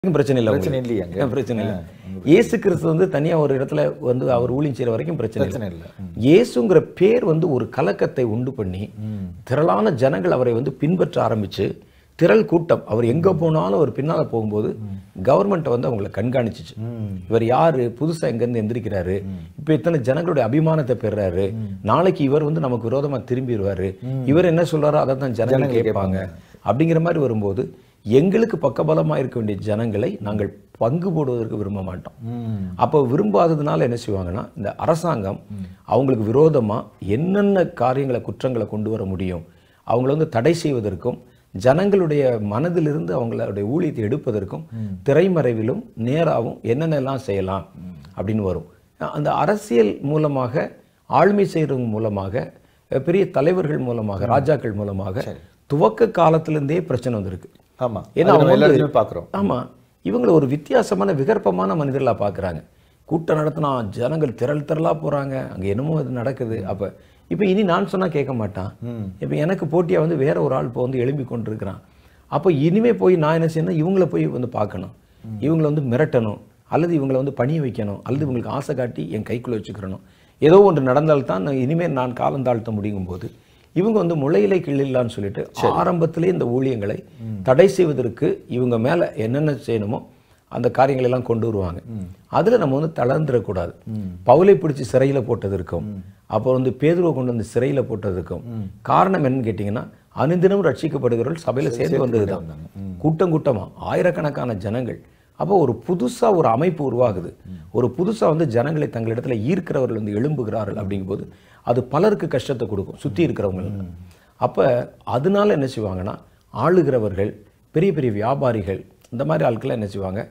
வரைக்கும் பிரச்சனை இல்லை பிரச்சனை உங்களுக்கு. இல்லையா அங்க? ஏன் பிரச்சனை இல்லை இயேசு கிறிஸ்து வந்து தனியா ஒரு இடத்துல வந்து அவர் ஊழியம் செய்யற வரைக்கும் பிரச்சனை பிரச்சனை இல்லை இல்லை இயேசுங்கிற பேர் வந்து ஒரு கலக்கத்தை உண்டு பண்ணி திரளான ஜனங்கள் அவரை வந்து பின்பற்ற ஆரம்பிச்சு திரள் கூட்டம் அவர் எங்க போனாலும் அவர் பின்னால போகும்போது கவர்மெண்ட் வந்து அவங்கள கண்காணிச்சுச்சு இவர் யாரு புதுசா எங்க இருந்து எந்திரிக்கிறாரு இப்ப இத்தனை ஜனங்களுடைய அபிமானத்தை பெறுறாரு நாளைக்கு இவர் வந்து நமக்கு விரோதமா திரும்பிடுவாரு இவர் என்ன சொல்றாரோ அதை தான் ஜனங்கள் கேட்பாங்க அப்படிங்கிற மாதிரி வரும்போது எங்களுக்கு பக்கபலமா இருக்க வேண்டிய ஜனங்களை நாங்கள் பங்கு போடுவதற்கு விரும்ப மாட்டோம் ம். அப்போ விரும்பாததுனால என்ன செய்வாங்கன்னா இந்த அரசாங்கம் அவங்களுக்கு விரோதமா என்னென்ன காரியங்களை குற்றங்களை கொண்டு வர முடியும் அவங்கள வந்து தடை செய்வதற்கும் ஜனங்களுடைய மனதிலிருந்து அவங்களுடைய ஊழியத்தை எடுப்பதற்கும் திரைமறைவிலும் நேராகவும் என்னென்னலாம் செய்யலாம் அப்படின்னு வரும் அந்த அரசியல் மூலமாக ஆளுமை செய்கிறவங்க மூலமாக அஹ், பெரிய தலைவர்கள் மூலமாக ராஜாக்கள் மூலமாக துவக்க காலத்திலிருந்தே பிரச்சனை வந்திருக்கு ஆமா ஏன்னா அது அவங்க நம்ம எல்லா வந்து- இடத்துலயும் பார்க்குறோம் ஆமா இவங்களை ஒரு வித்தியாசமான விகற்பமான மனிதர்களா பார்க்கறாங்க கூட்டம் நடத்தினா ஜனங்கள் திரள் திரளா போறாங்க அங்க என்னமோ இது நடக்குது அப்ப இப்ப இனி நான் சொன்னா கேட்க மாட்டான் இப்ப எனக்கு போட்டியா வந்து வேற ஒரு ஆள் இப்போ வந்து எழும்பி கொண்டிருக்கிறான் அப்ப இனிமே போய் நான் என்ன செய்யணும் இவங்கள போய் வந்து பார்க்கணும் இவங்களை வந்து மிரட்டணும் அல்லது இவங்களை வந்து பணிய வைக்கணும் அல்லது இவங்களுக்கு ஆசை காட்டி என் கைக்குள்ள வச்சுக்கிறணும் ஏதோ ஒன்று நடந்தால்தான் நான் இனிமேல் நான் காலம் தாழ்த்த முடியும் போது இவங்க வந்து முளையிலை கிள்ளிடலான்னு சொல்லிட்டு ஆரம்பத்திலே இந்த ஊழியங்களை தடை செய்வதற்கு இவங்க மேல என்னென்ன செய்யணுமோ அந்த காரியங்களை எல்லாம் கொண்டு வருவாங்க அதுல நம்ம வந்து தளர்ந்துடக்கூடாது பவுலை பிடிச்சி சிறையில போட்டதற்கும் அப்போ வந்து பேதுருவை கொண்டு வந்து சிறையில போட்டதற்கும் காரணம் என்னன்னு கேட்டிங்கன்னா அனுதினம் ரட்சிக்கப்படுகிறவர்கள் சபையில சேர்ந்து வந்ததுதான் கூட்டம் கூட்டமா ஆயிரக்கணக்கான ஜனங்கள் அப்போ ஒரு புதுசா ஒரு அமைப்பு உருவாகுது ஒரு புதுசா வந்து ஜனங்களை தங்களிடத்துல ஈர்க்கிறவர்கள் வந்து எழும்புகிறார்கள் அப்படிங்கும்போது அது பலருக்கு கஷ்டத்தை கொடுக்கும் சுத்தி இருக்கிறவங்களுக்கு அப்ப அதனால என்ன செய்வாங்கன்னா ஆளுகிறவர்கள் பெரிய பெரிய வியாபாரிகள் இந்த மாதிரி ஆட்கள் என்ன செய்வாங்க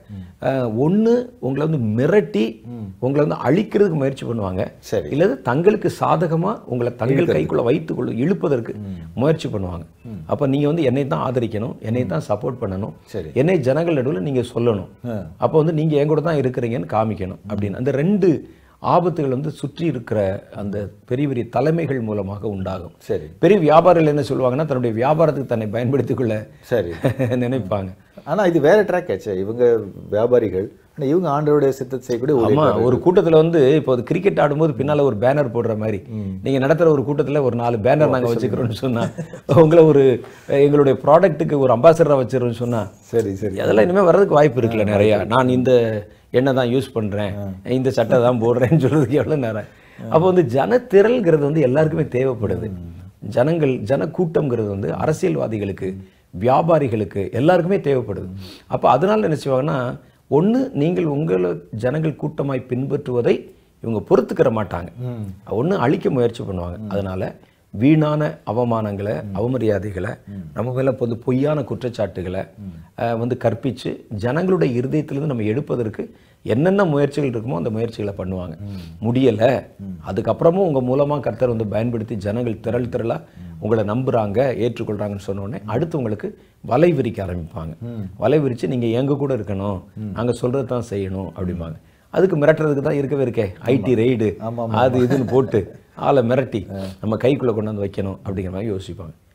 ஒன்று உங்களை வந்து மிரட்டி உங்களை வந்து அழிக்கிறதுக்கு முயற்சி பண்ணுவாங்க சரி. இல்லது தங்களுக்கு சாதகமா உங்களை தங்கள் கைக்குள்ள வைத்துக் கொள்ள இழுப்பதற்கு முயற்சி பண்ணுவாங்க அப்ப நீங்க வந்து என்னை தான் ஆதரிக்கணும் என்னை தான் சப்போர்ட் பண்ணணும் சரி. என்னை ஜனங்கள் நடுவில் நீங்க சொல்லணும் அப்போ வந்து நீங்க என் கூட தான் இருக்கிறீங்கன்னு காமிக்கணும் அப்படின்னு அந்த ரெண்டு ஆபத்துகள் வந்து சுற்றி இருக்கிற அந்த பெரிய பெரிய தலைமைகள் மூலமாக உண்டாகும் சரி பெரிய வியாபாரிகள் என்ன சொல்லுவாங்கன்னா தன்னுடைய வியாபாரத்துக்கு தன்னை பயன்படுத்திக் கொள்ள சரி நினைப்பாங்க ஆனா இது வேற ட்ராக் ஆச்சு இவங்க வியாபாரிகள் ஆனா இவங்க ஆண்டவருடைய சித்தத்தை செய்யக்கூடிய ஒரு ஆமா ஒரு கூட்டத்துல வந்து இப்போ கிரிக்கெட் ஆடும்போது பின்னால ஒரு பேனர் போடுற மாதிரி நீங்க நடத்துற ஒரு கூட்டத்துல ஒரு நாலு பேனர் நாங்க வச்சுக்கிறோம்னு சொன்னா உங்களை ஒரு எங்களுடைய ப்ராடக்ட்டுக்கு ஒரு அம்பாசடரா வச்சிருக்கோம்னு சொன்னா சரி சரி அதெல்லாம் இனிமே வர்றதுக்கு வாய்ப்பு இருக்குல்ல நிறைய நான் இந்த எண்ணெய் தான் யூஸ் பண்றேன் இந்த சட்டை தான் போடுறேன்னு சொல்றதுக்கு எவ்வளவு நேரம் அப்போ வந்து ஜனத்திரள்ங்கிறது வந்து எல்லாருக்குமே தேவைப்படுது ஜனங்கள் ஜன கூட்டம்ங்கிறது வந்து அரசியல்வாதிகளுக்கு வியாபாரிகளுக்கு எல்லாருக்குமே தேவைப்படுது அப்போ அதனால என்ன செய்வாங்கன்னா ஒண்ணு நீங்கள் உங்களை ஜனங்கள் கூட்டமாய் பின்பற்றுவதை இவங்க பொறுத்துக்கிற மாட்டாங்க ஒண்ணு அழிக்க முயற்சி பண்ணுவாங்க அதனால வீணான அவமானங்களை அவமரியாதைகளை நம்ம மேல வந்து பொய்யான குற்றச்சாட்டுகளை அஹ், வந்து கற்பிச்சு ஜனங்களுடைய இருதயத்திலிருந்து நம்ம எடுப்பதற்கு என்னென்ன முயற்சிகள் இருக்குமோ அந்த முயற்சிகளை பண்ணுவாங்க முடியல அதுக்கப்புறமும் உங்க மூலமா கர்த்தர் வந்து பயன்படுத்தி ஜனங்கள் திரள் திரளா உங்களை நம்புறாங்க ஏற்றுக்கொள்றாங்கன்னு சொன்ன உடனே அடுத்து உங்களுக்கு வலை விரிக்க ஆரம்பிப்பாங்க வலை விரிச்சு நீங்க எங்க கூட இருக்கணும் நாங்க சொல்றது தான் செய்யணும் அப்படிம்பாங்க அதுக்கு மிரட்டுறதுக்கு தான் இருக்கவே இருக்கே ஐடி ரெய்டு ஆமா, அது இதுன்னு போட்டு ஆளை மிரட்டி நம்ம கைக்குள்ள கொண்டாந்து வைக்கணும் அப்படிங்கிற மாதிரி யோசிப்பாங்க